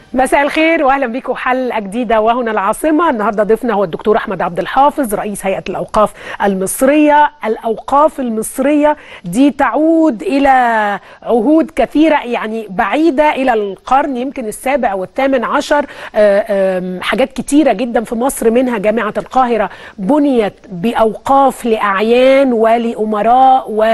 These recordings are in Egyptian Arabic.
مساء الخير واهلا بكم حلقه جديده وهنا العاصمه النهارده ضيفنا هو الدكتور احمد عبد الحافظ رئيس هيئه الاوقاف المصريه الاوقاف المصريه دي تعود الى عهود كثيره يعني بعيده الى القرن يمكن السابع والثامن عشر حاجات كتيره جدا في مصر منها جامعه القاهره بنيت باوقاف لاعيان ولامراء و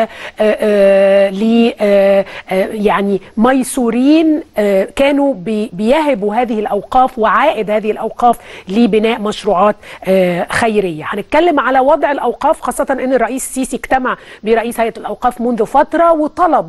ل يعني ميسورين كانوا بيهبوا هذه الاوقاف وعائد هذه الاوقاف لبناء مشروعات خيريه هنتكلم على وضع الاوقاف خاصه ان الرئيس السيسي اجتمع برئيس هيئه الاوقاف منذ فتره وطلب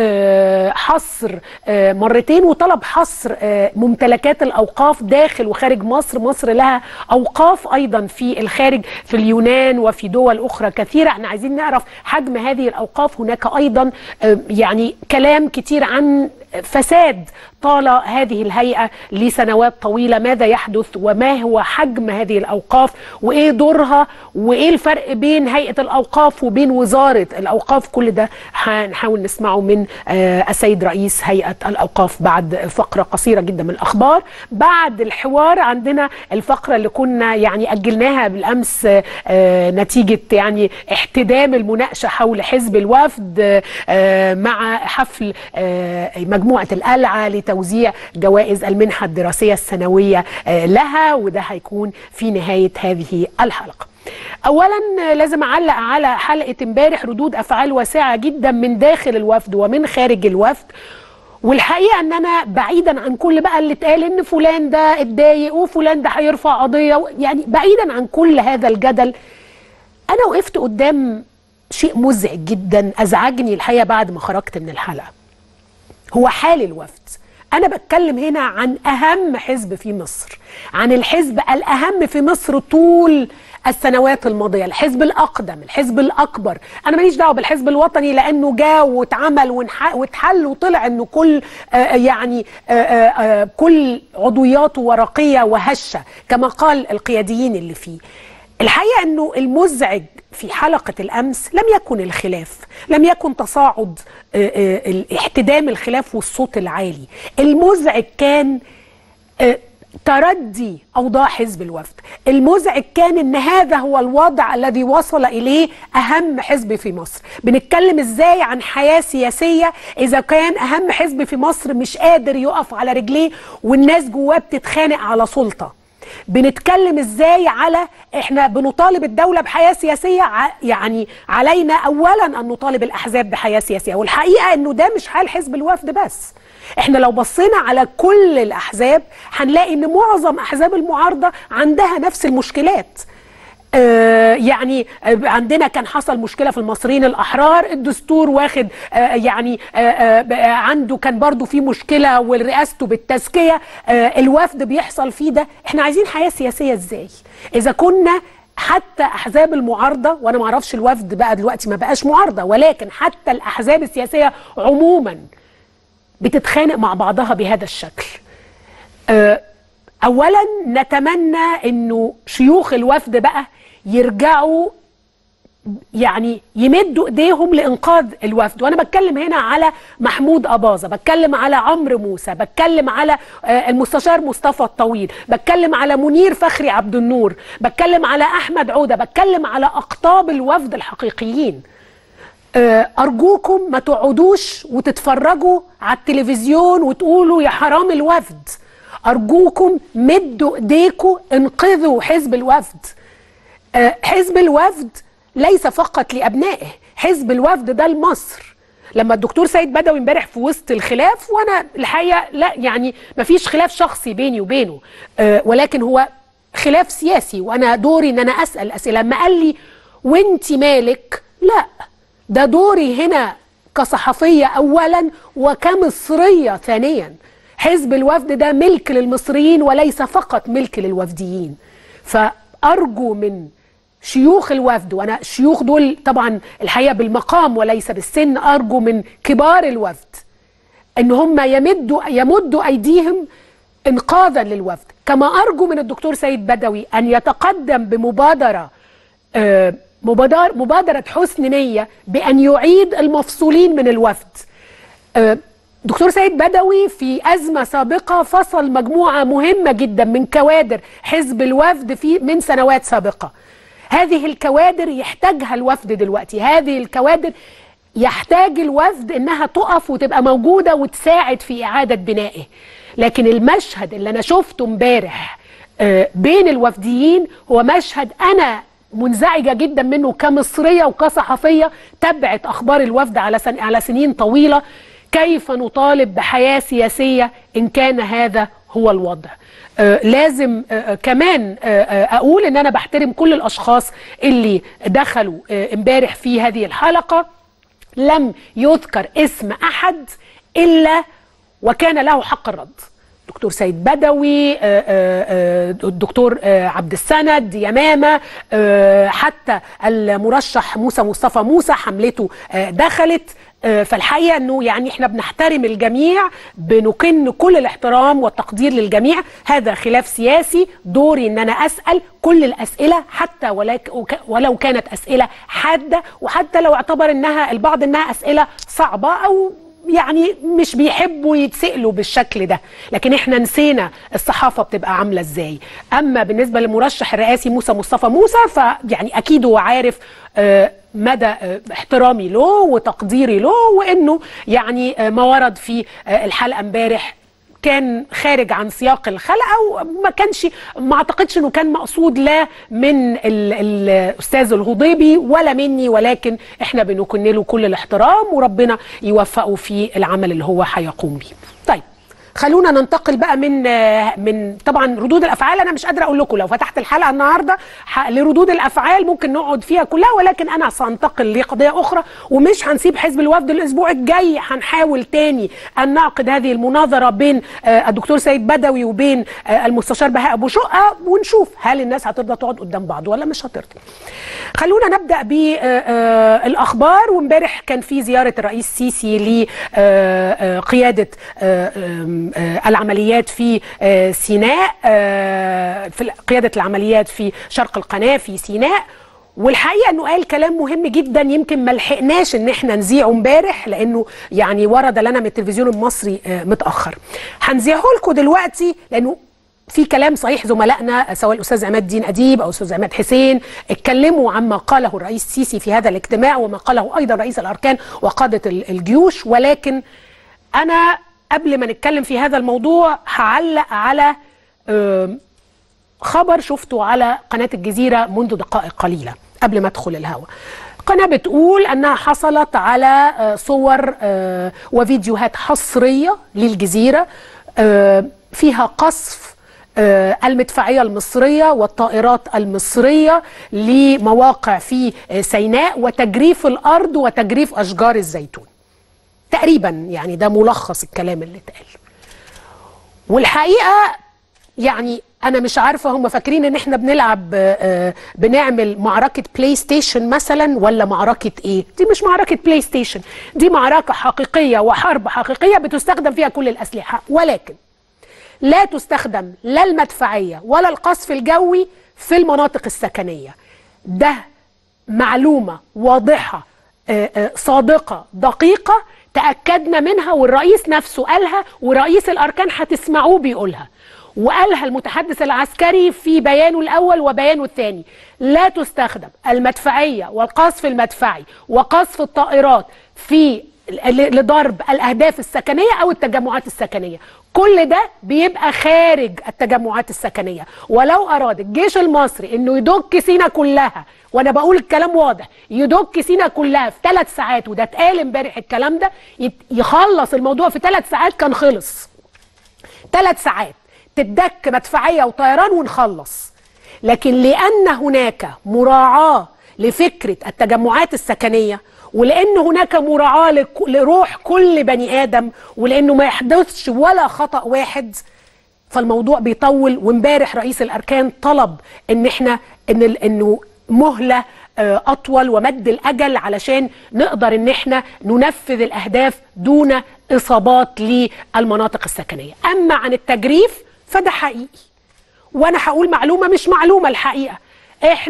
حصر مرتين وطلب حصر ممتلكات الاوقاف داخل وخارج مصر مصر لها اوقاف ايضا في الخارج في اليونان وفي دول اخرى كثيره احنا عايزين نعرف حجم هذه الاوقاف هناك ايضا يعني كلام كتير عن فساد طال هذه الهيئه لسنوات طويله ماذا يحدث وما هو حجم هذه الاوقاف وايه دورها وايه الفرق بين هيئه الاوقاف وبين وزاره الاوقاف كل ده هنحاول نسمعه من السيد رئيس هيئه الاوقاف بعد فقره قصيره جدا من الاخبار بعد الحوار عندنا الفقره اللي كنا يعني اجلناها بالامس نتيجه يعني احتدام المناقشه حول حزب الوفد مع حفل مجموعه القلعه لتوزيع جوائز المنحه الدراسيه السنويه لها وده هيكون في نهايه هذه الحلقه. اولا لازم اعلق على حلقه امبارح ردود افعال واسعه جدا من داخل الوفد ومن خارج الوفد والحقيقه ان انا بعيدا عن كل بقى اللي اتقال ان فلان ده اتضايق وفلان ده هيرفع قضيه يعني بعيدا عن كل هذا الجدل انا وقفت قدام شيء مزعج جدا ازعجني الحقيقه بعد ما خرجت من الحلقه هو حال الوفد أنا بتكلم هنا عن أهم حزب في مصر عن الحزب الأهم في مصر طول السنوات الماضية الحزب الأقدم الحزب الأكبر أنا ماليش دعوة بالحزب الوطني لأنه جاء واتعمل واتحل وطلع أنه كل آه يعني آه آه كل عضوياته ورقية وهشة كما قال القياديين اللي فيه الحقيقة أنه المزعج في حلقة الأمس لم يكن الخلاف لم يكن تصاعد احتدام الخلاف والصوت العالي المزعج كان تردي أوضاع حزب الوفد المزعج كان أن هذا هو الوضع الذي وصل إليه أهم حزب في مصر بنتكلم إزاي عن حياة سياسية إذا كان أهم حزب في مصر مش قادر يقف على رجليه والناس جواه بتتخانق على سلطة بنتكلم ازاي على احنا بنطالب الدوله بحياه سياسيه يعني علينا اولا ان نطالب الاحزاب بحياه سياسيه والحقيقه انه ده مش حال حزب الوفد بس احنا لو بصينا على كل الاحزاب هنلاقي ان معظم احزاب المعارضه عندها نفس المشكلات آه يعني آه عندنا كان حصل مشكله في المصريين الاحرار الدستور واخد آه يعني عنده كان برضو في مشكله ورئاسته بالتزكيه الوفد بيحصل فيه ده احنا عايزين حياه سياسيه ازاي اذا كنا حتى احزاب المعارضه وانا ما اعرفش الوفد بقى دلوقتي ما بقاش معارضه ولكن حتى الاحزاب السياسيه عموما بتتخانق مع بعضها بهذا الشكل اولا نتمنى انه شيوخ الوفد بقى يرجعوا يعني يمدوا ايديهم لانقاذ الوفد وانا بتكلم هنا على محمود اباظه بتكلم على عمرو موسى بتكلم على المستشار مصطفى الطويل بتكلم على منير فخري عبد النور بتكلم على احمد عوده بتكلم على اقطاب الوفد الحقيقيين ارجوكم ما تقعدوش وتتفرجوا على التلفزيون وتقولوا يا حرام الوفد أرجوكم مدوا إيديكم انقذوا حزب الوفد أه حزب الوفد ليس فقط لأبنائه حزب الوفد ده لمصر لما الدكتور سيد بدوي امبارح في وسط الخلاف وانا الحقيقه لا يعني ما فيش خلاف شخصي بيني وبينه أه ولكن هو خلاف سياسي وانا دوري ان انا اسال اسئله لما قال لي وانت مالك لا ده دوري هنا كصحفيه اولا وكمصريه ثانيا حزب الوفد ده ملك للمصريين وليس فقط ملك للوفديين فأرجو من شيوخ الوفد وانا الشيوخ دول طبعا الحقيقه بالمقام وليس بالسن ارجو من كبار الوفد ان هم يمدوا يمدوا ايديهم انقاذا للوفد كما ارجو من الدكتور سيد بدوي ان يتقدم بمبادره آه مبادر مبادره حسن نيه بان يعيد المفصولين من الوفد آه دكتور سيد بدوي في أزمة سابقة فصل مجموعة مهمة جدا من كوادر حزب الوفد في من سنوات سابقة هذه الكوادر يحتاجها الوفد دلوقتي هذه الكوادر يحتاج الوفد انها تقف وتبقى موجودة وتساعد في اعادة بنائه لكن المشهد اللي انا شفته امبارح آه، بين الوفديين هو مشهد انا منزعجه جدا منه كمصريه وكصحفيه تبعت اخبار الوفد على سن على سنين طويله كيف نطالب بحياه سياسيه ان كان هذا هو الوضع آه لازم آه آه كمان آه آه اقول ان انا بحترم كل الاشخاص اللي دخلوا آه امبارح في هذه الحلقه لم يذكر اسم احد الا وكان له حق الرد دكتور سيد بدوي آه، آه، آه، الدكتور آه، عبد السند يمامة آه، حتى المرشح موسى مصطفى موسى حملته آه، دخلت آه، فالحقيقة أنه يعني إحنا بنحترم الجميع بنكن كل الاحترام والتقدير للجميع هذا خلاف سياسي دوري أن أنا أسأل كل الأسئلة حتى ولك- وك- ولو كانت أسئلة حادة وحتى لو اعتبر أنها البعض أنها أسئلة صعبة أو يعني مش بيحبوا يتسألوا بالشكل ده لكن احنا نسينا الصحافة بتبقى عاملة ازاي اما بالنسبة للمرشح الرئاسي موسى مصطفى موسى فيعني اكيد هو عارف آه، مدى آه، احترامي له وتقديري له وانه يعني آه، ما ورد في آه، الحلقة امبارح كان خارج عن سياق الحلقه وما كانش ما اعتقدش انه كان مقصود لا من ال- ال- الاستاذ الهضيبي ولا مني ولكن احنا بنكن له كل الاحترام وربنا يوفقه في العمل اللي هو هيقوم بيه. طيب خلونا ننتقل بقى من آه، من طبعا ردود الافعال انا مش قادره اقول لكم لو فتحت الحلقه النهارده ح- لردود الافعال ممكن نقعد فيها كلها ولكن انا سانتقل لقضيه اخرى ومش هنسيب حزب الوفد الاسبوع الجاي هنحاول تاني ان نعقد هذه المناظره بين آه، الدكتور سيد بدوي وبين آه، المستشار بهاء ابو شقه ونشوف هل الناس هترضى تقعد قدام بعض ولا مش هترضى. خلونا نبدا بالاخبار وامبارح كان في زياره الرئيس السيسي لقياده العمليات في آه، سيناء آه، في قياده العمليات في شرق القناه في سيناء والحقيقه انه قال كلام مهم جدا يمكن ما لحقناش ان احنا نذيعه امبارح لانه يعني ورد لنا من التلفزيون المصري آه، متاخر. هنذيعه لكم دلوقتي لانه في كلام صحيح زملائنا سواء الاستاذ عماد الدين اديب او الاستاذ عماد حسين اتكلموا عما قاله الرئيس السيسي في هذا الاجتماع وما قاله ايضا رئيس الاركان وقاده ال- الجيوش ولكن انا قبل ما نتكلم في هذا الموضوع هعلق على آم، خبر شفته على قناة الجزيرة منذ دقائق قليلة قبل ما ادخل الهواء قناة بتقول أنها حصلت على آه، صور آه، وفيديوهات حصرية للجزيرة آه، فيها قصف آه، المدفعية المصرية والطائرات المصرية لمواقع في آه، سيناء وتجريف الأرض وتجريف أشجار الزيتون تقريبا يعني ده ملخص الكلام اللي اتقال والحقيقه يعني انا مش عارفه هم فاكرين ان احنا بنلعب آه، آه، بنعمل معركه بلاي ستيشن مثلا ولا معركه ايه دي مش معركه بلاي ستيشن دي معركه حقيقيه وحرب حقيقيه بتستخدم فيها كل الاسلحه ولكن لا تستخدم لا المدفعيه ولا القصف الجوي في المناطق السكنيه ده معلومه واضحه آه، آه، صادقه دقيقه تاكدنا منها والرئيس نفسه قالها ورئيس الاركان هتسمعوه بيقولها وقالها المتحدث العسكري في بيانه الاول وبيانه الثاني لا تستخدم المدفعيه والقصف المدفعي وقصف الطائرات في ل- لضرب الاهداف السكنيه او التجمعات السكنيه كل ده بيبقى خارج التجمعات السكنيه ولو اراد الجيش المصري انه يدك سينا كلها وانا بقول الكلام واضح يدك سينا كلها في ثلاث ساعات وده اتقال امبارح الكلام ده يت- يخلص الموضوع في ثلاث ساعات كان خلص ثلاث ساعات تدك مدفعيه وطيران ونخلص لكن لان هناك مراعاه لفكره التجمعات السكنيه ولان هناك مراعاه لك- لروح كل بني ادم ولانه ما يحدثش ولا خطا واحد فالموضوع بيطول وامبارح رئيس الاركان طلب ان احنا ان ال- انه مهله آه، اطول ومد الاجل علشان نقدر ان احنا ننفذ الاهداف دون اصابات للمناطق السكنيه اما عن التجريف فده حقيقي وانا هقول معلومه مش معلومه الحقيقه احنا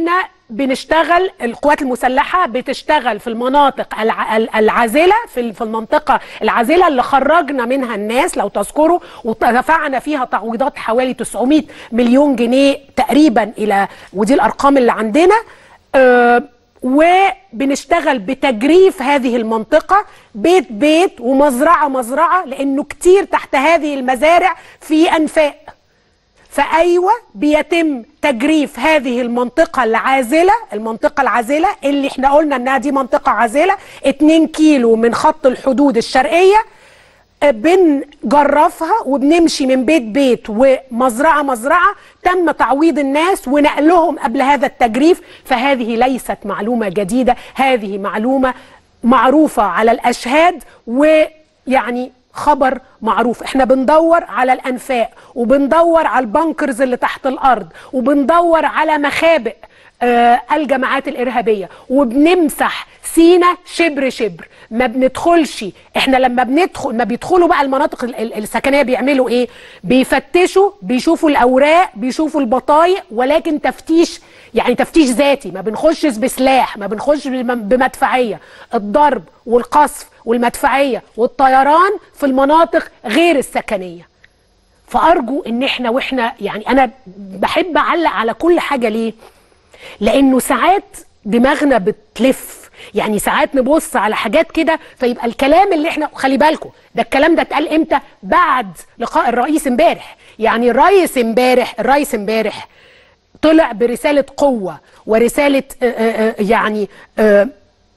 بنشتغل القوات المسلحة بتشتغل في المناطق الع- ال- العازلة في ال- في المنطقة العازلة اللي خرجنا منها الناس لو تذكروا ودفعنا فيها تعويضات حوالي 900 مليون جنيه تقريبا إلى ودي الأرقام اللي عندنا آه، وبنشتغل بتجريف هذه المنطقة بيت بيت ومزرعة مزرعة لأنه كتير تحت هذه المزارع في أنفاق فايوه بيتم تجريف هذه المنطقه العازله المنطقه العازله اللي احنا قلنا انها دي منطقه عازله 2 كيلو من خط الحدود الشرقيه آه، بنجرفها وبنمشي من بيت بيت ومزرعه مزرعه تم تعويض الناس ونقلهم قبل هذا التجريف فهذه ليست معلومه جديده هذه معلومه معروفه على الاشهاد ويعني خبر معروف احنا بندور على الانفاق وبندور على البنكرز اللي تحت الارض وبندور على مخابئ آه الجماعات الارهابيه وبنمسح سينا شبر شبر ما بندخلش احنا لما بندخل ما بيدخلوا بقى المناطق ال- ال- السكنيه بيعملوا ايه بيفتشوا بيشوفوا الاوراق بيشوفوا البطايق ولكن تفتيش يعني تفتيش ذاتي ما بنخشش بسلاح ما بنخش بم- بمدفعيه الضرب والقصف والمدفعيه والطيران في المناطق غير السكنيه فارجو ان احنا واحنا يعني انا بحب اعلق على كل حاجه ليه لانه ساعات دماغنا بتلف يعني ساعات نبص على حاجات كده فيبقى الكلام اللي احنا خلي بالكم ده الكلام ده اتقال امتى بعد لقاء الرئيس امبارح يعني الرئيس امبارح الرئيس امبارح طلع برساله قوه ورساله آه، آه، آه، يعني آه،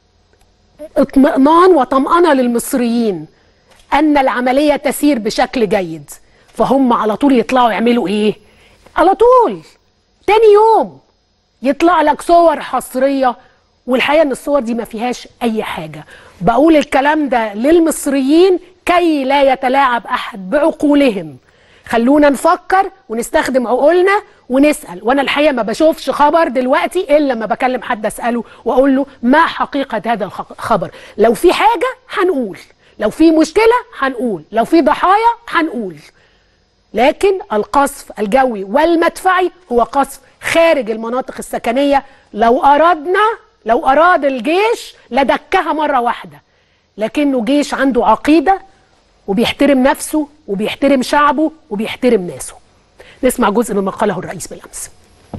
اطمئنان وطمأنة للمصريين أن العملية تسير بشكل جيد فهم على طول يطلعوا يعملوا إيه؟ على طول تاني يوم يطلع لك صور حصرية والحقيقة إن الصور دي ما فيهاش أي حاجة بقول الكلام ده للمصريين كي لا يتلاعب أحد بعقولهم خلونا نفكر ونستخدم عقولنا ونسال وانا الحقيقه ما بشوفش خبر دلوقتي الا لما بكلم حد اساله واقول له ما حقيقه هذا الخبر لو في حاجه هنقول لو في مشكله هنقول لو في ضحايا هنقول لكن القصف الجوي والمدفعي هو قصف خارج المناطق السكنيه لو اردنا لو اراد الجيش لدكها مره واحده لكنه جيش عنده عقيده وبيحترم نفسه وبيحترم شعبه وبيحترم ناسه نسمع جزء مما قاله الرئيس بالامس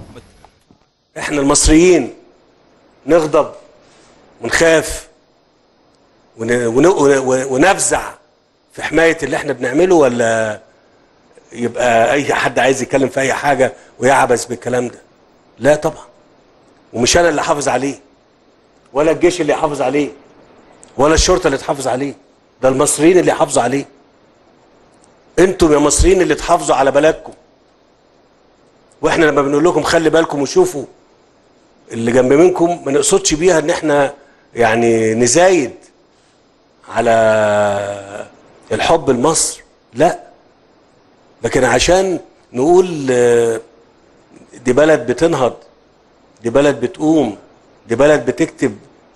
احنا المصريين نغضب ونخاف ون- ون- ون- ونفزع في حماية اللي احنا بنعمله ولا يبقى اي حد عايز يتكلم في اي حاجة ويعبث بالكلام ده لا طبعا ومش انا اللي حافظ عليه ولا الجيش اللي يحافظ عليه ولا الشرطة اللي تحافظ عليه ده المصريين اللي يحافظوا عليه انتم يا مصريين اللي تحافظوا على بلدكم واحنا لما بنقول لكم خلي بالكم وشوفوا اللي جنب منكم ما نقصدش بيها ان احنا يعني نزايد على الحب لمصر لا لكن عشان نقول آه، دي بلد بتنهض دي بلد بتقوم دي بلد بتكتب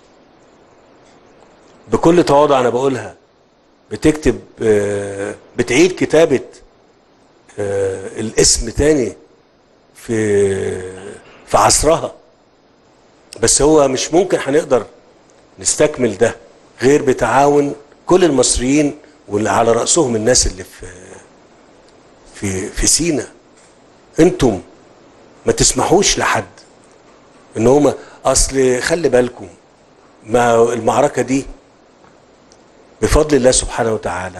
بكل تواضع انا بقولها بتكتب آه، بتعيد كتابة آه، الاسم تاني في في عصرها بس هو مش ممكن هنقدر نستكمل ده غير بتعاون كل المصريين واللي على رأسهم الناس اللي في في في سينا انتم ما تسمحوش لحد ان هما اصل خلي بالكم ما المعركة دي بفضل الله سبحانه وتعالى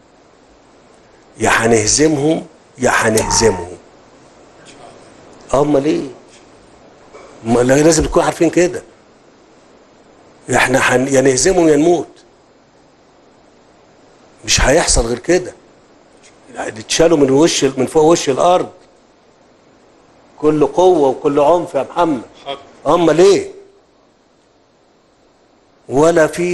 يا هنهزمهم يا هنهزمهم امال ايه ما لا- لازم تكونوا عارفين كده احنا حن... يا نهزمهم يا نموت مش هيحصل غير كده يعني تشالوا من وش من فوق وش الارض كل قوه وكل عنف يا محمد امال ايه ولا في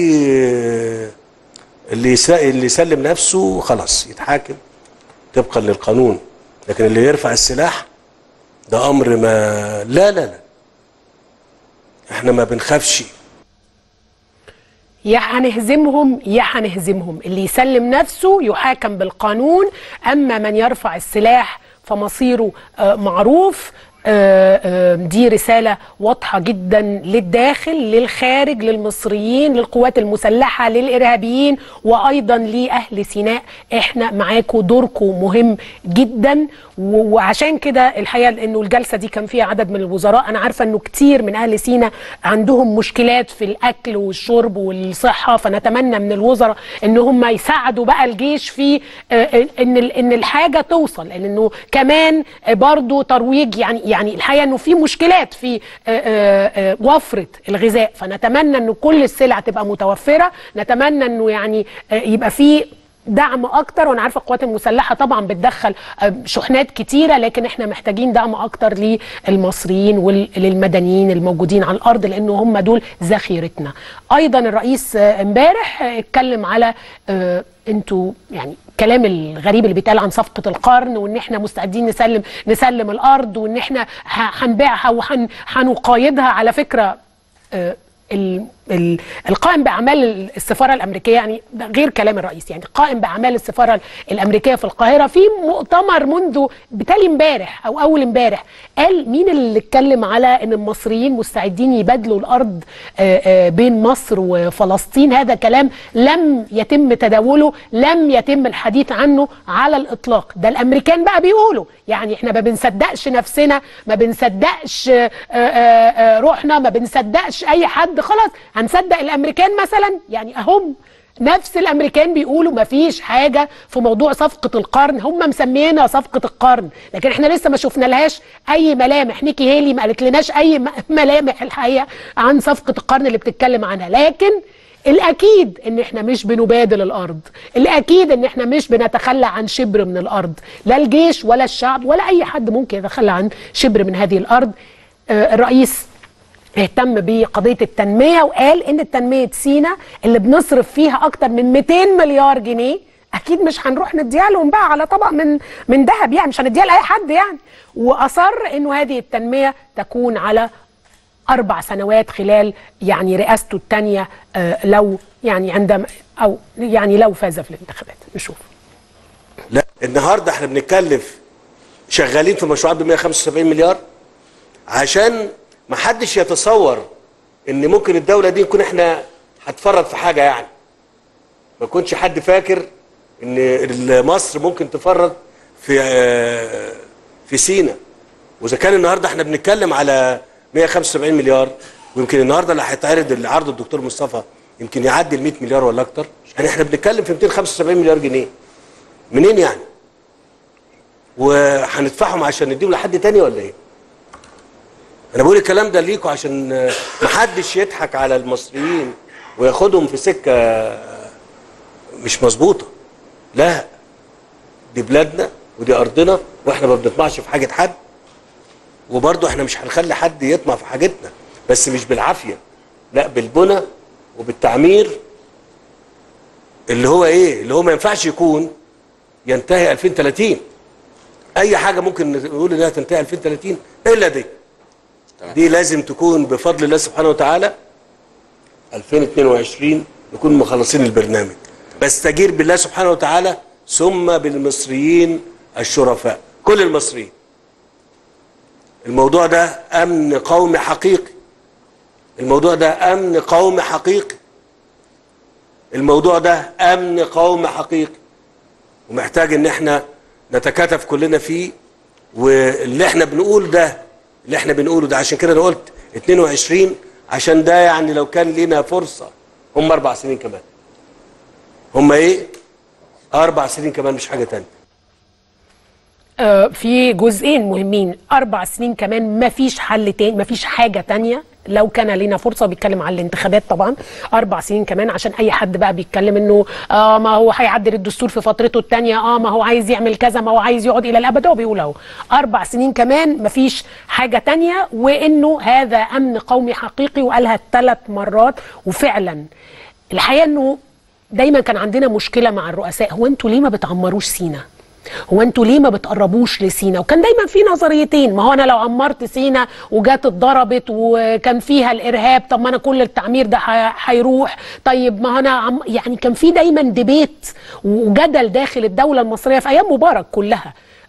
اللي يس... اللي يسلم نفسه خلاص يتحاكم طبقا للقانون لكن اللي يرفع السلاح ده امر ما لا لا لا احنا ما بنخافش يا هنهزمهم يا هنهزمهم اللي يسلم نفسه يحاكم بالقانون اما من يرفع السلاح فمصيره آه، معروف آه، آه، دي رسالة واضحة جدا للداخل للخارج للمصريين للقوات المسلحة للإرهابيين وأيضا لأهل سيناء احنا معاكم دوركم مهم جدا و- وعشان كده الحقيقة انه الجلسة دي كان فيها عدد من الوزراء انا عارفة انه كتير من اهل سيناء عندهم مشكلات في الاكل والشرب والصحة فنتمنى من الوزراء ان هم يساعدوا بقى الجيش في آه، ان ال- ان الحاجة توصل لانه كمان برضو ترويج يعني يعني الحقيقة انه في مشكلات في آه، آه، آه، وفرة الغذاء فنتمنى انه كل السلع تبقى متوفرة نتمنى انه يعني آه، يبقى في دعم اكتر وانا عارفه القوات المسلحه طبعا بتدخل آه، شحنات كتيره لكن احنا محتاجين دعم اكتر للمصريين وللمدنيين الموجودين على الارض لان هم دول ذخيرتنا ايضا الرئيس آه، امبارح آه، اتكلم على آه، انتوا يعني الكلام الغريب اللي بيتقال عن صفقه القرن وان احنا مستعدين نسلم نسلم الارض وان احنا ه- هنبيعها وهنقايدها على فكره آه، ال- ال- القائم باعمال السفاره الامريكيه يعني ده غير كلام الرئيس يعني قائم باعمال السفاره الامريكيه في القاهره في مؤتمر منذ بالتالي امبارح او اول امبارح قال مين اللي اتكلم على ان المصريين مستعدين يبادلوا الارض آه، آه، بين مصر وفلسطين هذا كلام لم يتم تداوله لم يتم الحديث عنه على الاطلاق ده الامريكان بقى بيقولوا يعني احنا ما بنصدقش نفسنا ما بنصدقش آه، آه، آه، روحنا ما بنصدقش اي حد خلاص هنصدق الامريكان مثلا يعني اهم نفس الامريكان بيقولوا ما فيش حاجه في موضوع صفقه القرن هم مسمينها صفقه القرن لكن احنا لسه ما شفنا لهاش اي ملامح نيكي هيلي ما قالت لناش اي م- ملامح الحقيقه عن صفقه القرن اللي بتتكلم عنها لكن الاكيد ان احنا مش بنبادل الارض الاكيد ان احنا مش بنتخلى عن شبر من الارض لا الجيش ولا الشعب ولا اي حد ممكن يتخلى عن شبر من هذه الارض آه، الرئيس اهتم بقضيه التنميه وقال ان التنميه سينا اللي بنصرف فيها اكتر من 200 مليار جنيه اكيد مش هنروح نديها لهم بقى على طبق من من ذهب يعني مش هنديها لاي حد يعني واصر انه هذه التنميه تكون على اربع سنوات خلال يعني رئاسته الثانيه لو يعني عندما او يعني لو فاز في الانتخابات نشوف لا النهارده احنا بنتكلف شغالين في مشروعات ب 175 مليار عشان ما حدش يتصور ان ممكن الدوله دي نكون احنا هتفرط في حاجه يعني ما يكونش حد فاكر ان مصر ممكن تفرط في آه، في سينا واذا كان النهارده احنا بنتكلم على 175 مليار ويمكن النهارده اللي هيتعرض اللي عرضه الدكتور مصطفى يمكن يعدي ال 100 مليار ولا اكتر يعني احنا بنتكلم في 275 مليار جنيه منين يعني وهندفعهم عشان نديهم لحد تاني ولا ايه انا بقول الكلام ده ليكوا عشان آه، محدش يضحك على المصريين وياخدهم في سكه آه، مش مظبوطه لا دي بلادنا ودي ارضنا واحنا ما بنطمعش في حاجه حد وبرضه احنا مش هنخلي حد يطمع في حاجتنا بس مش بالعافيه لا بالبنى وبالتعمير اللي هو ايه اللي هو ما ينفعش يكون ينتهي 2030 اي حاجه ممكن نقول انها تنتهي 2030 الا دي دي لازم تكون بفضل الله سبحانه وتعالى 2022 نكون مخلصين البرنامج بستجير بالله سبحانه وتعالى ثم بالمصريين الشرفاء كل المصريين الموضوع ده امن قومي حقيقي الموضوع ده امن قومي حقيقي الموضوع ده امن قومي حقيقي ومحتاج ان احنا نتكاتف كلنا فيه واللي احنا بنقول ده اللي احنا بنقوله ده عشان كده انا قلت 22 عشان ده يعني لو كان لينا فرصه هم اربع سنين كمان هم ايه؟ اربع سنين كمان مش حاجه تانية آه، في جزئين مهمين اربع سنين كمان ما فيش حل تاني ما فيش حاجه تانية لو كان لنا فرصه بيتكلم عن الانتخابات طبعا اربع سنين كمان عشان اي حد بقى بيتكلم انه اه ما هو هيعدل الدستور في فترته الثانيه اه ما هو عايز يعمل كذا ما هو عايز يقعد الى الابد هو بيقول اهو اربع سنين كمان ما فيش حاجه تانية وانه هذا امن قومي حقيقي وقالها ثلاث مرات وفعلا الحقيقه انه دايما كان عندنا مشكله مع الرؤساء هو انتوا ليه ما بتعمروش سينا هو انتوا ليه ما بتقربوش لسينا وكان دايما في نظريتين ما هو انا لو عمرت سينا وجات اتضربت وكان فيها الارهاب طب ما انا كل التعمير ده ح- هيروح طيب ما انا عم يعني كان في دايما ديبيت وجدل داخل الدوله المصريه في ايام مبارك كلها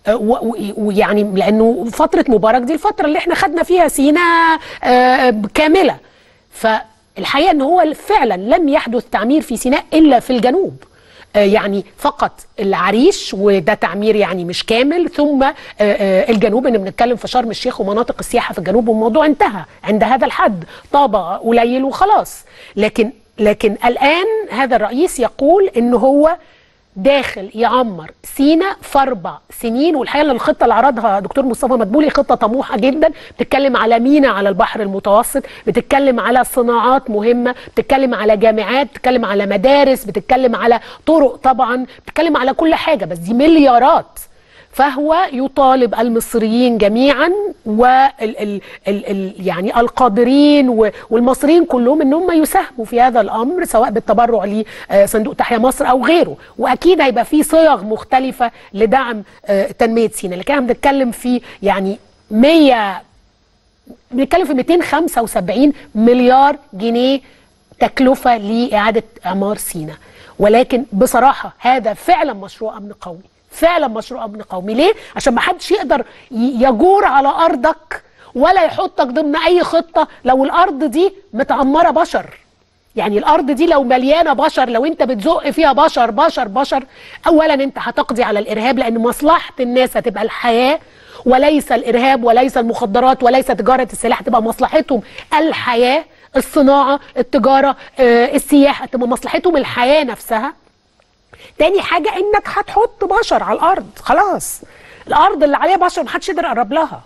آه، و- و- ويعني لانه فتره مبارك دي الفتره اللي احنا خدنا فيها سيناء آه، كامله فالحقيقه ان هو فعلا لم يحدث تعمير في سيناء الا في الجنوب آه، يعني فقط العريش وده تعمير يعني مش كامل ثم آه، آه، الجنوب ان بنتكلم في شرم الشيخ ومناطق السياحه في الجنوب والموضوع انتهى عند هذا الحد طابع قليل وخلاص لكن لكن الان هذا الرئيس يقول ان هو داخل يعمر سينا في اربع سنين والحقيقه إن الخطه اللي عرضها دكتور مصطفى مدبولي خطه طموحه جدا بتتكلم على مينا على البحر المتوسط بتتكلم على صناعات مهمه بتتكلم على جامعات بتتكلم على مدارس بتتكلم على طرق طبعا بتتكلم على كل حاجه بس دي مليارات فهو يطالب المصريين جميعا وال ال ال ال يعني القادرين و- والمصريين كلهم ان هم يساهموا في هذا الامر سواء بالتبرع لصندوق تحيا مصر او غيره واكيد هيبقى في صيغ مختلفه لدعم آه، تنميه سيناء لكن احنا بنتكلم في يعني 100 بنتكلم في 275 مليار جنيه تكلفه لاعاده اعمار سيناء ولكن بصراحه هذا فعلا مشروع امن قومي فعلا مشروع امن قومي ليه عشان ما حدش يقدر ي- يجور على ارضك ولا يحطك ضمن اي خطه لو الارض دي متعمره بشر يعني الارض دي لو مليانه بشر لو انت بتزق فيها بشر بشر بشر اولا انت هتقضي على الارهاب لان مصلحه الناس هتبقى الحياه وليس الارهاب وليس المخدرات وليس تجاره السلاح تبقى مصلحتهم الحياه الصناعه التجاره آه، السياحه تبقى مصلحتهم الحياه نفسها تاني حاجه انك هتحط بشر على الارض خلاص الارض اللي عليها بشر محدش يقدر يقرب لها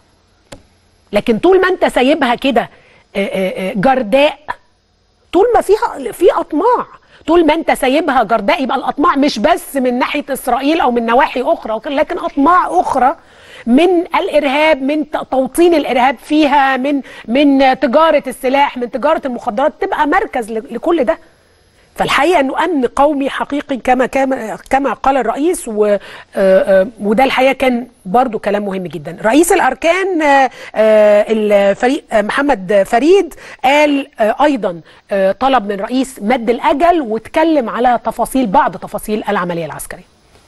لكن طول ما انت سايبها كده آه، آه، آه، جرداء طول ما فيها في اطماع طول ما انت سايبها جرداء يبقى الاطماع مش بس من ناحيه اسرائيل او من نواحي اخرى وكده، لكن اطماع اخرى من الارهاب من ت- توطين الارهاب فيها من من تجاره السلاح من تجاره المخدرات تبقى مركز ل- لكل ده فالحقيقه انه امن قومي حقيقي كما كما كما قال الرئيس و آه، آه، وده الحقيقه كان برضو كلام مهم جدا رئيس الاركان آه، آه، الفريق آه، محمد فريد قال آه، ايضا آه، طلب من رئيس مد الاجل واتكلم على تفاصيل بعض تفاصيل العمليه العسكريه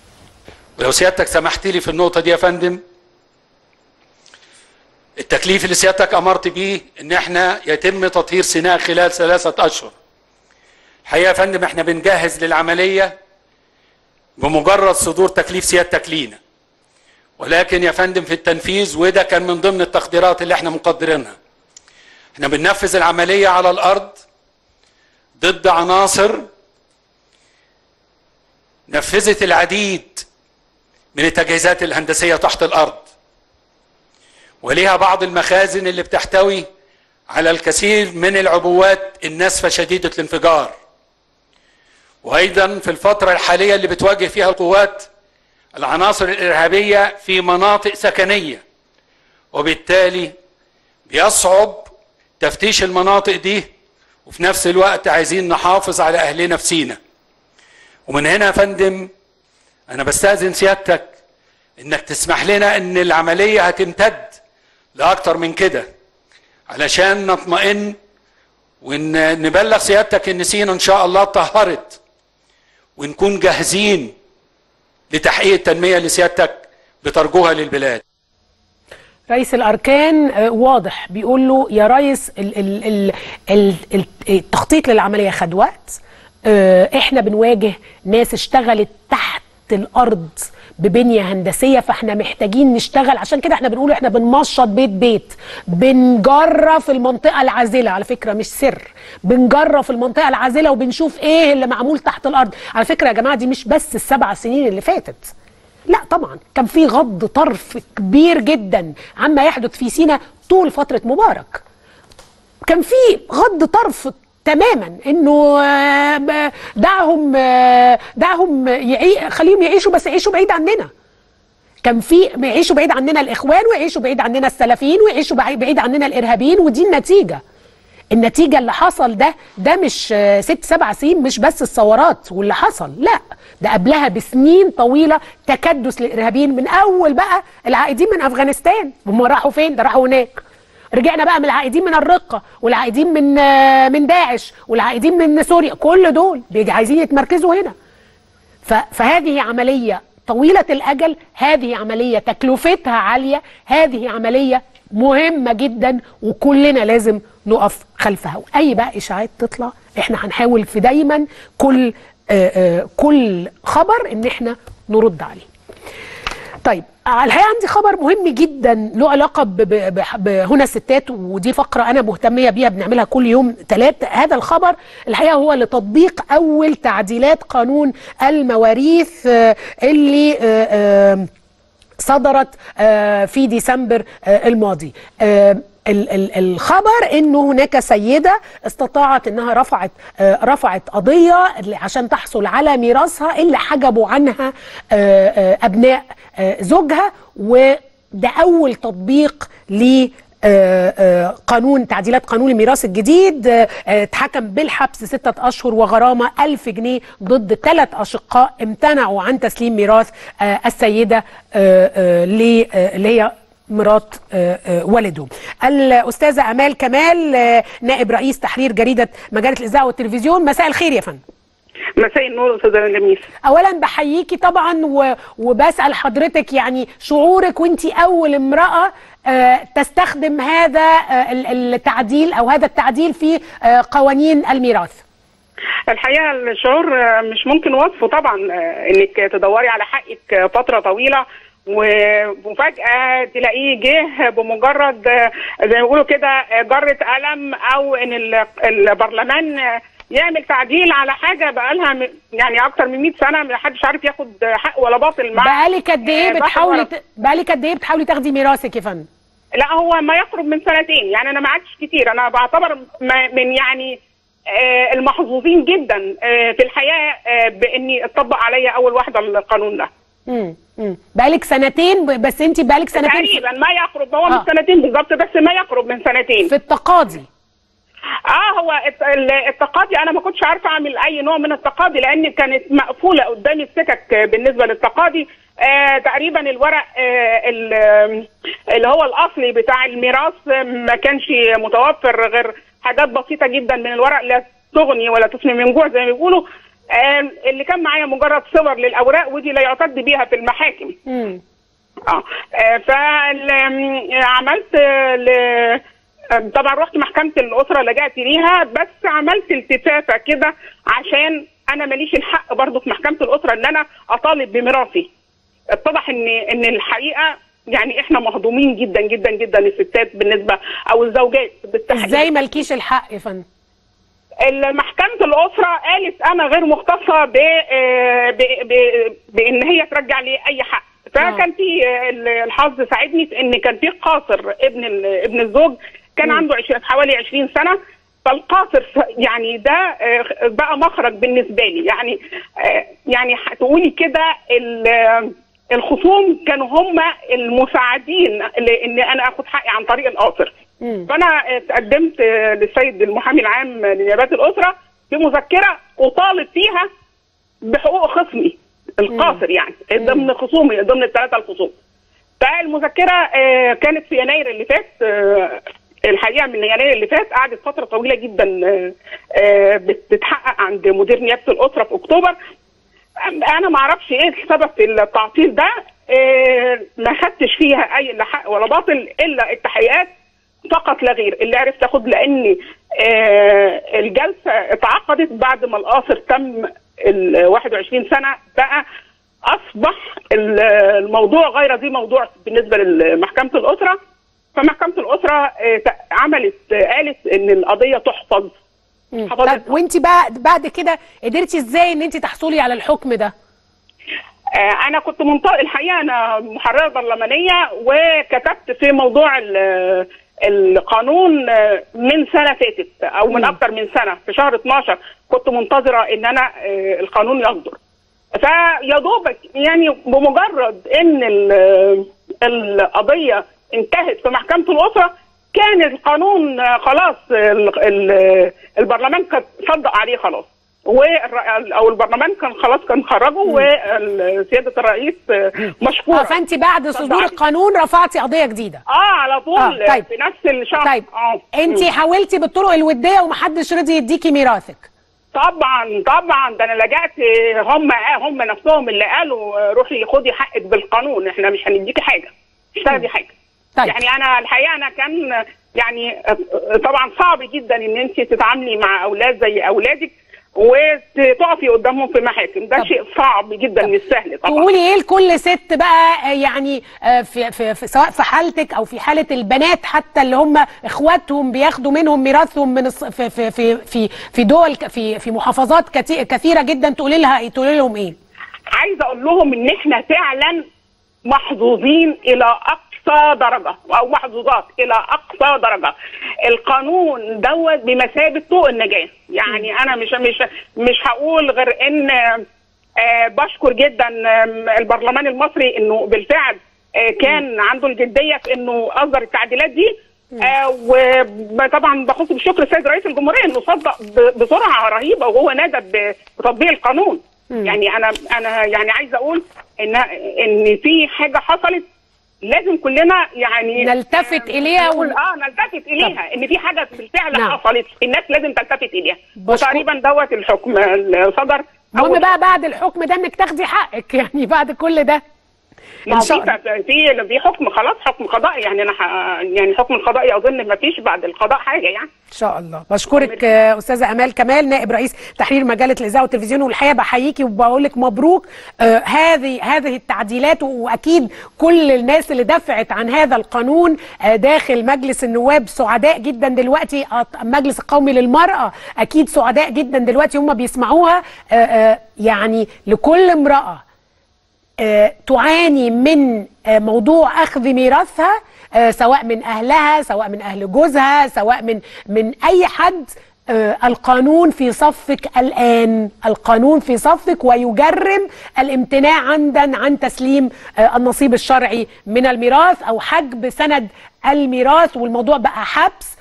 ولو سيادتك سمحت لي في النقطة دي يا فندم التكليف اللي سيادتك أمرت بيه إن إحنا يتم تطهير سيناء خلال ثلاثة أشهر. الحقيقة يا فندم إحنا بنجهز للعملية بمجرد صدور تكليف سيادتك لينا. ولكن يا فندم في التنفيذ وده كان من ضمن التقديرات اللي إحنا مقدرينها. إحنا بننفذ العملية على الأرض ضد عناصر نفذت العديد من التجهيزات الهندسية تحت الأرض وليها بعض المخازن اللي بتحتوي على الكثير من العبوات الناسفة شديدة الانفجار وأيضا في الفترة الحالية اللي بتواجه فيها القوات العناصر الإرهابية في مناطق سكنية وبالتالي بيصعب تفتيش المناطق دي وفي نفس الوقت عايزين نحافظ على أهلنا في سينا ومن هنا يا فندم انا بستاذن سيادتك انك تسمح لنا ان العمليه هتمتد لاكتر من كده علشان نطمئن وان نبلغ سيادتك ان سينا ان شاء الله اتطهرت ونكون جاهزين لتحقيق التنميه اللي سيادتك بترجوها للبلاد رئيس الاركان آه، واضح بيقول له يا ريس ال ال ال ال ال التخطيط للعمليه خد وقت آه، احنا بنواجه ناس اشتغلت تحت الارض ببنيه هندسيه فاحنا محتاجين نشتغل عشان كده احنا بنقول احنا بنمشط بيت بيت بنجرف المنطقه العازله على فكره مش سر بنجرف المنطقه العازله وبنشوف ايه اللي معمول تحت الارض على فكره يا جماعه دي مش بس السبع سنين اللي فاتت لا طبعا كان في غض طرف كبير جدا عما يحدث في سينا طول فتره مبارك كان في غض طرف تماما انه آه، ب- دعهم آه، دعهم يعي... خليهم يعيشوا بس يعيشوا بعيد عننا كان في يعيشوا بعيد عننا الاخوان ويعيشوا بعيد عننا السلفيين ويعيشوا بعيد بعيد عننا الارهابيين ودي النتيجه النتيجه اللي حصل ده ده مش آه، ست سبع سنين مش بس الثورات واللي حصل لا ده قبلها بسنين طويله تكدس للارهابيين من اول بقى العائدين من افغانستان هم راحوا فين ده راحوا هناك رجعنا بقى من العائدين من الرقه والعائدين من آه، من داعش والعائدين من سوريا كل دول بيجي عايزين يتمركزوا هنا ف- فهذه عملية طويله الاجل هذه عمليه تكلفتها عاليه هذه عمليه مهمه جدا وكلنا لازم نقف خلفها واي بقى اشاعات تطلع احنا هنحاول في دايما كل آه آه كل خبر ان احنا نرد عليه طيب الحقيقه عندي خبر مهم جدا له علاقه ب- ب- ب- بهنا الستات ودي فقره انا مهتميه بيها بنعملها كل يوم ثلاث هذا الخبر الحقيقه هو لتطبيق اول تعديلات قانون المواريث آه، اللي آه، آه، صدرت آه، في ديسمبر آه، الماضي آه، ال- ال- الخبر انه هناك سيده استطاعت انها رفعت آه، رفعت قضيه عشان تحصل على ميراثها اللي حجبوا عنها آه، آه، ابناء آه، زوجها وده اول تطبيق ل آه، آه، قانون تعديلات قانون الميراث الجديد آه، آه، اتحكم بالحبس ستة أشهر وغرامة ألف جنيه ضد ثلاث أشقاء امتنعوا عن تسليم ميراث آه، السيدة آه، آه، ل- آه، اللي هي مرات آه، آه، والدهم الأستاذة أمال كمال آه، نائب رئيس تحرير جريدة مجلة الإذاعة والتلفزيون مساء الخير يا فندم مساء النور استاذه لميس اولا بحييكي طبعا و- وبسال حضرتك يعني شعورك وانت اول امراه آه، تستخدم هذا آه، ال- التعديل او هذا التعديل في آه، قوانين الميراث الحقيقه الشعور آه، مش ممكن وصفه طبعا آه، انك تدوري على حقك آه، فتره طويله و- وفجاه تلاقيه جه بمجرد آه، زي ما بيقولوا كده آه، جره قلم او ان ال- البرلمان آه، يعمل تعديل على حاجه بقالها م- يعني اكتر من 100 سنه ما حدش عارف ياخد حق ولا باطل مع بقالك قد ايه آه، باطل بتحاولي ولا- ت- بقالك قد ايه بتحاولي تاخدي ميراثك يا فندم لا هو ما يقرب من سنتين يعني انا ما عادش كتير انا بعتبر ما- من يعني آه، المحظوظين جدا آه، في الحياه آه، باني اتطبق عليا اول واحده القانون ده امم امم بقالك سنتين ب- بس انت بقالك سنتين في- تقريبا ما يقرب هو آه. مش سنتين بالظبط بس ما يقرب من سنتين في التقاضي اه هو الت- ال- التقاضي انا ما كنتش عارفه اعمل اي نوع من التقاضي لان كانت مقفوله قدامي السكك آه، بالنسبه للتقاضي آه تقريبا الورق آه ال- آه، اللي هو الاصلي بتاع الميراث آه، ما كانش متوفر غير حاجات بسيطه جدا من الورق لا تغني ولا تسمي من جوع زي ما بيقولوا آه اللي كان معايا مجرد صور للاوراق ودي لا يعتد بيها في المحاكم امم اه فعملت طبعا رحت محكمه الاسره لجأت ليها بس عملت التفافه كده عشان انا ماليش الحق برضه في محكمه الاسره ان انا اطالب بميراثي اتضح ان ان الحقيقه يعني احنا مهضومين جدا جدا جدا الستات بالنسبه او الزوجات بالتحديد ازاي مالكيش الحق يا فندم محكمة الأسرة قالت أنا غير مختصة ب... ب... ب... بإن هي ترجع لي أي حق فكان في الحظ ساعدني في إن كان في قاصر ابن ال... ابن الزوج كان مم. عنده عش... حوالي 20 سنة فالقاصر ف- يعني ده آه، بقى مخرج بالنسبة لي يعني آه، يعني هتقولي كده ال- الخصوم كانوا هم المساعدين لان انا اخد حقي عن طريق القاصر مم. فانا اتقدمت للسيد المحامي العام لنيابات الاسره بمذكره اطالب فيها بحقوق خصمي القاصر يعني ضمن خصومي ضمن الثلاثه الخصوم فالمذكره آه، كانت في يناير اللي فات آه، الحقيقه من يناير اللي فات قعدت فتره طويله جدا آه، آه، بتتحقق عند مدير نيابه الاسره في اكتوبر انا ما اعرفش ايه السبب في التعطيل ده آه، ما خدتش فيها اي لا حق ولا باطل الا التحقيقات فقط لا غير اللي عرفت اخد لان آه، الجلسه اتعقدت بعد ما القاصر تم ال 21 سنه بقى اصبح ال- الموضوع غير ذي موضوع بالنسبه لمحكمه الاسره فمحكمه الاسره آه، ت- عملت آه، قالت ان القضيه تحفظ مم. حفظت. طب وانت بقى بعد كده قدرتي ازاي ان انت تحصلي على الحكم ده آه، انا كنت منطلق الحقيقه انا محرره برلمانيه وكتبت في موضوع ال- القانون آه، من سنه فاتت او من مم. اكتر من سنه في شهر 12 كنت منتظره ان انا آه، القانون يصدر فيا دوبك يعني بمجرد ان ال- القضيه انتهت في محكمه الاسره كان القانون آه، خلاص ال- ال- البرلمان كان صدق عليه خلاص والر- او البرلمان كان خلاص كان خرجه وسياده الرئيس آه، مشكور اه فانت بعد صدور عليه. القانون رفعتي قضيه جديده اه على طول آه، طيب. في نفس الشهر طيب اه انت مم. حاولتي بالطرق الوديه ومحدش رضي يديكي ميراثك طبعا طبعا ده انا لجأت هم هم نفسهم اللي قالوا روحي خدي حقك بالقانون احنا مش هنديكي حاجه مش هتاخدي حاجه طيب. يعني انا الحقيقه انا كان يعني طبعا صعب جدا ان انت تتعاملي مع اولاد زي اولادك وتقفي قدامهم في محاكم ده طب. شيء صعب جدا مش سهل طبعا تقولي ايه لكل ست بقى يعني آه، في, في, في سواء في حالتك او في حاله البنات حتى اللي هم اخواتهم بياخدوا منهم ميراثهم من الص- في في في في, في دول ك- في في محافظات كتي- كثيره جدا تقولي لها إيه؟ تقولي لهم ايه؟ عايزه اقول لهم ان احنا فعلا محظوظين الى اقصى درجه او محظوظات الى اقصى درجه القانون دوت بمثابه طوق النجاه يعني انا مش مش مش هقول غير ان آه، بشكر جدا آم، البرلمان المصري انه بالفعل آه، كان عنده الجديه في انه اصدر التعديلات دي آه، وطبعا بخص بالشكر السيد رئيس الجمهوريه انه صدق ب- بسرعه رهيبه وهو نادى ب- بتطبيق القانون يعني انا انا يعني عايزه اقول ان ان في حاجه حصلت لازم كلنا يعني نلتفت إليها نقول ون- اه نلتفت اليها ان في حاجه بالفعل نعم. حصلت الناس لازم تلتفت اليها بشكر- وتقريبا دوت الحكم اللي صدر المهم أول- بقى بعد الحكم ده انك تاخدي حقك يعني بعد كل ده ما ان هو شاء الله في في في حكم خلاص حكم قضائي يعني انا ح... يعني الحكم القضائي اظن ما فيش بعد القضاء حاجه يعني ان شاء الله بشكرك آه، استاذه امال كمال نائب رئيس تحرير مجله الاذاعه والتلفزيون والحقيقه بحييكي وبقول لك مبروك آه، هذه هذه التعديلات واكيد كل الناس اللي دفعت عن هذا القانون آه، داخل مجلس النواب سعداء جدا دلوقتي آه، المجلس القومي للمراه اكيد سعداء جدا دلوقتي هم بيسمعوها آه، آه، يعني لكل امراه آه، تعاني من آه، موضوع اخذ ميراثها آه، سواء من اهلها سواء من اهل جوزها سواء من من اي حد آه، القانون في صفك الان القانون في صفك ويجرم الامتناع عمدا عن تسليم آه، النصيب الشرعي من الميراث او حجب سند الميراث والموضوع بقى حبس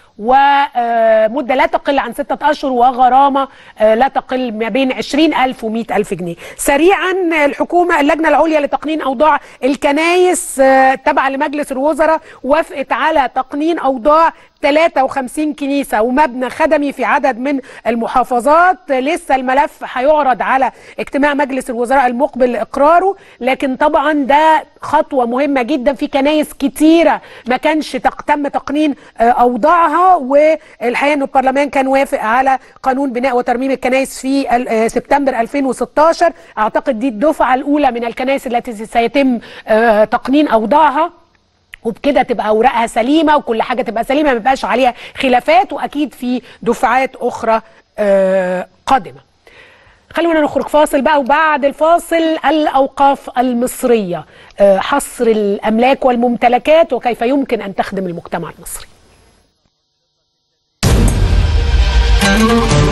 ومدة لا تقل عن ستة أشهر وغرامة آه، لا تقل ما بين 20 ألف و ألف جنيه سريعا الحكومة اللجنة العليا لتقنين أوضاع الكنايس آه، تابعة لمجلس الوزراء وافقت على تقنين أوضاع 53 كنيسة ومبنى خدمي في عدد من المحافظات لسه الملف هيعرض على اجتماع مجلس الوزراء المقبل لإقراره لكن طبعا ده خطوة مهمة جدا في كنايس كتيرة ما كانش تق- تم تقنين آه، أوضاعها والحقيقة أنه البرلمان كان وافق على قانون بناء وترميم الكنائس في ال- آه، سبتمبر 2016 أعتقد دي الدفعة الأولى من الكنائس التي سيتم آه، تقنين أوضاعها وبكده تبقى اوراقها سليمه وكل حاجه تبقى سليمه ما يبقاش عليها خلافات واكيد في دفعات اخرى آه، قادمه. خلونا نخرج فاصل بقى وبعد الفاصل الاوقاف المصريه آه، حصر الاملاك والممتلكات وكيف يمكن ان تخدم المجتمع المصري.